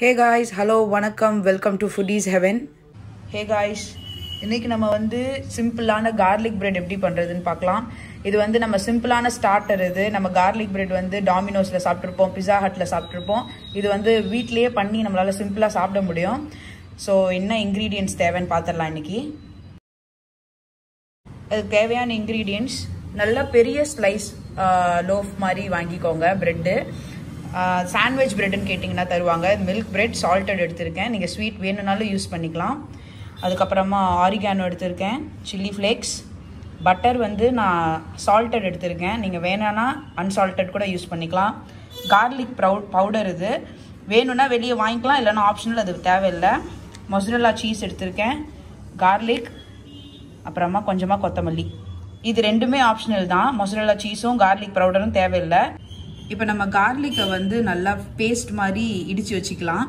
ஹே guys hello வணக்கம் welcome to foodies heaven hey guys இன்னைக்கு நம்ம வந்து சிம்பிளான கார்லிக் பிரெட் எப்படி பண்ணுறதுன்னு பார்க்கலாம் இது வந்து நம்ம சிம்பிளான ஸ்டார்டர் இது நம்ம கார்லிக் பிரெட் வந்து டாமினோஸில் சாப்பிட்ருப்போம் பிஸா ஹட்டில் சாப்பிட்ருப்போம் இது வந்து வீட்லேயே பண்ணி நம்மளால் சிம்பிளாக சாப்பிட முடியும் ஸோ என்ன இன்க்ரீடியன்ட்ஸ் தேவைன்னு பார்த்துடலாம் இன்னைக்கு அதுக்கு தேவையான இன்க்ரீடியன்ட்ஸ் நல்ல பெரிய ஸ்லைஸ் லோஃப் மாதிரி வாங்கிக்கோங்க ப்ரெட்டு சாண்ட்விச் ப்ரெட்டுன்னு கேட்டிங்கன்னா தருவாங்க மில்க் பிரெட் சால்ட்டட் எடுத்திருக்கேன் நீங்கள் ஸ்வீட் வேணும்னாலும் யூஸ் பண்ணிக்கலாம் அதுக்கப்புறமா ஆரிகானோ எடுத்திருக்கேன் சில்லி ஃப்ளேக்ஸ் பட்டர் வந்து நான் சால்ட்டட் எடுத்திருக்கேன் நீங்கள் வேணான்னா அன்சால்ட்டட் கூட யூஸ் பண்ணிக்கலாம் கார்லிக் ப்ரௌட் பவுடர் இது வேணும்னா வெளியே வாங்கிக்கலாம் இல்லைன்னா ஆப்ஷனல் அது தேவையில்லை மொசரல்லா சீஸ் எடுத்திருக்கேன் கார்லிக் அப்புறமா கொஞ்சமாக கொத்தமல்லி இது ரெண்டுமே ஆப்ஷனல் தான் மொசரல்லா சீஸும் கார்லிக் பவுடரும் தேவையில்லை இப்போ நம்ம கார்லிக்கை வந்து நல்லா பேஸ்ட் மாதிரி இடித்து வச்சுக்கலாம்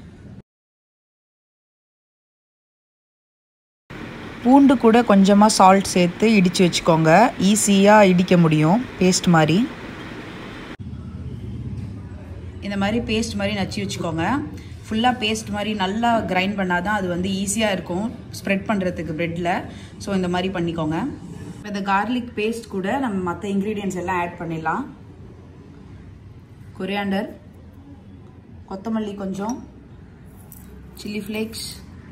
பூண்டு கூட கொஞ்சமாக சால்ட் சேர்த்து இடித்து வச்சுக்கோங்க ஈஸியாக இடிக்க முடியும் பேஸ்ட் மாதிரி இந்த மாதிரி பேஸ்ட் மாதிரி நச்சு வச்சுக்கோங்க ஃபுல்லாக பேஸ்ட் மாதிரி நல்லா கிரைண்ட் பண்ணால் தான் அது வந்து ஈஸியாக இருக்கும் ஸ்ப்ரெட் பண்ணுறதுக்கு ப்ரெட்டில் ஸோ இந்த மாதிரி பண்ணிக்கோங்க இந்த கார்லிக் பேஸ்ட் கூட நம்ம மற்ற இன்க்ரீடியன்ஸ் எல்லாம் ஆட் பண்ணிடலாம் கொரியாண்டர் கொத்தமல்லி கொஞ்சம் chilli flakes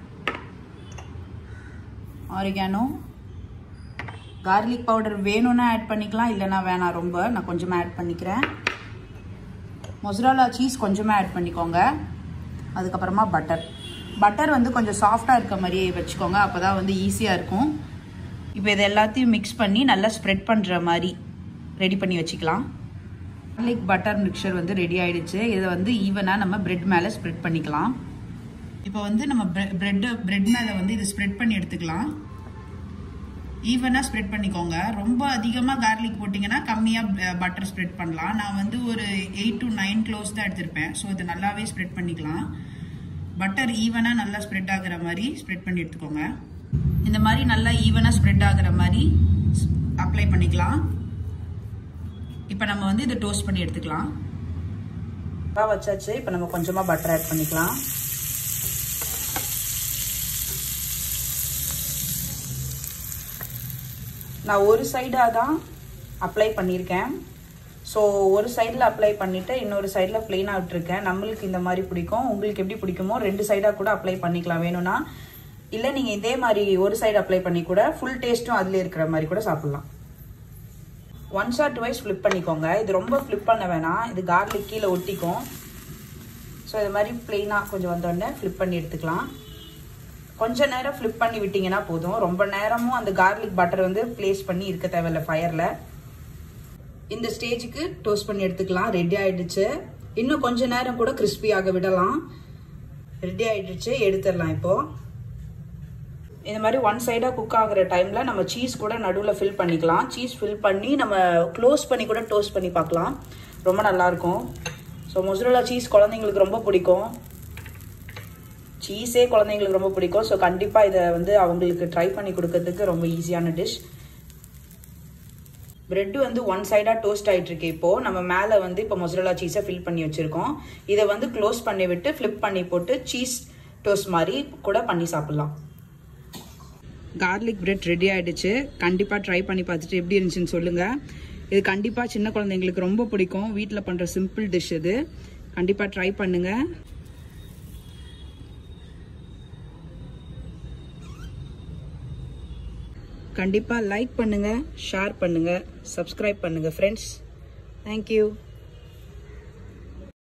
oregano garlic powder வேணும்னா ஆட் பண்ணிக்கலாம் இல்லைனா வேணாம் ரொம்ப நான் கொஞ்சமாக ஆட் பண்ணிக்கிறேன் மொசராலா சீஸ் கொஞ்சமாக ஆட் பண்ணிக்கோங்க அதுக்கப்புறமா பட்டர் பட்டர் வந்து கொஞ்சம் சாஃப்டாக இருக்க மாதிரியே வச்சுக்கோங்க அப்போ தான் வந்து ஈஸியாக இருக்கும் இப்போ இது எல்லாத்தையும் மிக்ஸ் பண்ணி நல்லா ஸ்ப்ரெட் பண்ணுற மாதிரி ரெடி பண்ணி வச்சுக்கலாம் கார்லிக் பட்டர் மிக்சர் வந்து ரெடி ஆயிடுச்சு இதை வந்து ஈவனாக நம்ம பிரெட் மேலே ஸ்ப்ரெட் பண்ணிக்கலாம் இப்போ வந்து நம்ம பிரெட் பிரெட் மேலே வந்து இதை ஸ்ப்ரெட் பண்ணி எடுத்துக்கலாம் ஈவனாக ஸ்ப்ரெட் பண்ணிக்கோங்க ரொம்ப அதிகமாக கார்லிக் போட்டிங்கன்னா கம்மியாக பட்டர் ஸ்ப்ரெட் பண்ணலாம் நான் வந்து ஒரு எயிட் டு நைன் க்ளோஸ் தான் எடுத்திருப்பேன் ஸோ இது நல்லாவே ஸ்ப்ரெட் பண்ணிக்கலாம் பட்டர் ஈவனாக நல்லா ஸ்ப்ரெட் ஆகுற மாதிரி ஸ்ப்ரெட் பண்ணி எடுத்துக்கோங்க இந்த மாதிரி நல்லா ஈவனாக ஸ்ப்ரெட் ஆகுற மாதிரி அப்ளை பண்ணிக்கலாம் இப்போ நம்ம வந்து இதை டோஸ்ட் பண்ணி எடுத்துக்கலாம் வச்சாச்சு இப்போ நம்ம கொஞ்சமாக பட்டர் ஆட் பண்ணிக்கலாம் நான் ஒரு சைடாக தான் அப்ளை பண்ணியிருக்கேன் ஸோ ஒரு சைடில் அப்ளை பண்ணிவிட்டு இன்னொரு சைடில் ப்ளெயினாக விட்டுருக்கேன் நம்மளுக்கு இந்த மாதிரி பிடிக்கும் உங்களுக்கு எப்படி பிடிக்குமோ ரெண்டு சைடாக கூட அப்ளை பண்ணிக்கலாம் வேணும்னா இல்லை நீங்கள் இதே மாதிரி ஒரு சைடு அப்ளை பண்ணி கூட ஃபுல் டேஸ்ட்டும் அதில் இருக்கிற மாதிரி கூட சாப்பிட்லாம் ஒன்ஸ் ஆர் டுவைஸ் ஃப்ளிப் பண்ணிக்கோங்க இது ரொம்ப ஃப்ளிப் பண்ண வேணாம் இது கார்லிக் கீழே ஒட்டிக்கும் ஸோ இது மாதிரி ப்ளெயினாக கொஞ்சம் வந்தோடனே ஃப்ளிப் பண்ணி எடுத்துக்கலாம் கொஞ்ச நேரம் ஃப்ளிப் பண்ணி விட்டிங்கன்னா போதும் ரொம்ப நேரமும் அந்த கார்லிக் பட்டர் வந்து ப்ளேஸ் பண்ணி இருக்க தேவையில்ல ஃபயரில் இந்த ஸ்டேஜுக்கு டோஸ்ட் பண்ணி எடுத்துக்கலாம் ரெடி ஆயிடுச்சு இன்னும் கொஞ்ச நேரம் கூட கிறிஸ்பியாக விடலாம் ரெடி ஆயிடுச்சு எடுத்துடலாம் இப்போது இந்த மாதிரி ஒன் சைடாக குக் ஆகுற டைமில் நம்ம சீஸ் கூட நடுவில் ஃபில் பண்ணிக்கலாம் சீஸ் ஃபில் பண்ணி நம்ம க்ளோஸ் பண்ணி கூட டோஸ்ட் பண்ணி பார்க்கலாம் ரொம்ப நல்லாயிருக்கும் ஸோ மொசரலா சீஸ் குழந்தைங்களுக்கு ரொம்ப பிடிக்கும் சீஸே குழந்தைங்களுக்கு ரொம்ப பிடிக்கும் ஸோ கண்டிப்பாக இதை வந்து அவங்களுக்கு ட்ரை பண்ணி கொடுக்கறதுக்கு ரொம்ப ஈஸியான டிஷ் பிரெட் வந்து ஒன் சைடாக டோஸ்ட் ஆகிட்டு இருக்கு இப்போது நம்ம மேலே வந்து இப்போ மொசரலா சீஸை ஃபில் பண்ணி வச்சுருக்கோம் இதை வந்து க்ளோஸ் பண்ணி விட்டு ஃப்ளிப் பண்ணி போட்டு சீஸ் டோஸ்ட் மாதிரி கூட பண்ணி சாப்பிட்லாம் கார்லிக் பிரெட் ரெடி ஆகிடுச்சு கண்டிப்பாக ட்ரை பண்ணி பார்த்துட்டு எப்படி இருந்துச்சுன்னு சொல்லுங்கள் இது கண்டிப்பாக சின்ன குழந்தைங்களுக்கு ரொம்ப பிடிக்கும் வீட்டில் பண்ணுற சிம்பிள் டிஷ் இது கண்டிப்பாக ட்ரை பண்ணுங்கள் கண்டிப்பாக லைக் பண்ணுங்கள் ஷேர் பண்ணுங்கள் சப்ஸ்கிரைப் பண்ணுங்கள் ஃப்ரெண்ட்ஸ் தேங்க்யூ